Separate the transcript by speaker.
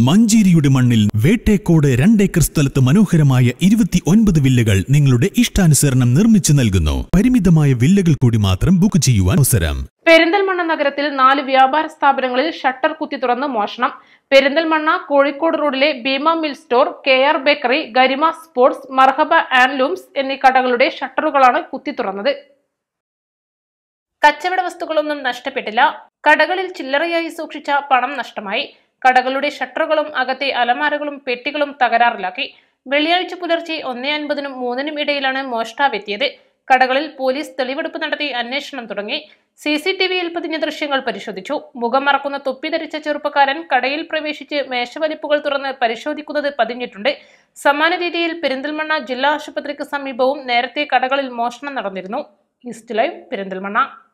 Speaker 1: മഞ്ചേരിയുടെ മണ്ണിൽ വേട്ടേക്കോട് രണ്ടേക്കർ സ്ഥലത്ത് മനോഹരമായ ഇരുപത്തി ഒൻപത് വില്ലകൾ നിങ്ങളുടെ ഇഷ്ടാനുസരണം നിർമ്മിച്ചു നൽകുന്നു പരിമിതമായ വില്ലകൾ കൂടി മാത്രം ബുക്ക് ചെയ്യുവാൻ അവസരം
Speaker 2: പെരിന്തൽമണ്ണ നഗരത്തിൽ നാല് വ്യാപാര സ്ഥാപനങ്ങളിൽ ഷട്ടർ കുത്തി തുറന്ന് മോഷണം പെരിന്തൽമണ്ണ കോഴിക്കോട് റോഡിലെ Bheema mill store K R bakery Garima sports Marhaba and looms എന്നീ കടകളുടെ ഷട്ടറുകളാണ് കുത്തി തുറന്നത് കച്ചവട വസ്തുക്കളൊന്നും നഷ്ടപ്പെട്ടില്ല കടകളിൽ ചില്ലറയായി സൂക്ഷിച്ച പണം നഷ്ടമായി കടകളുടെ ഷട്ടറുകളും അകത്തെ അലമാരകളും പെട്ടികളും തകരാറിലാക്കി വെള്ളിയാഴ്ച പുലർച്ചെ ഒന്നേ അൻപതിനും മൂന്നിനും ഇടയിലാണ് മോഷ്ടാവെത്തിയത് കടകളിൽ പോലീസ് തെളിവെടുപ്പ് നടത്തി അന്വേഷണം തുടങ്ങി സി സി ടി വിയിൽ പതിഞ്ഞ ദൃശ്യങ്ങൾ പരിശോധിച്ചു മുഖം മറക്കുന്ന തൊപ്പി ധരിച്ച ചെറുപ്പക്കാരൻ കടയിൽ പ്രവേശിച്ച് മേശവലിപ്പുകൾ തുറന്ന് പരിശോധിക്കുന്നത് പതിഞ്ഞിട്ടുണ്ട് സമാന രീതിയിൽ പെരിന്തൽമണ്ണ ജില്ലാ ആശുപത്രിക്ക് സമീപവും നേരത്തെ കടകളിൽ മോഷണം നടന്നിരുന്നു ഈസ്റ്റ് ലൈവ് പെരിന്തൽമണ്ണ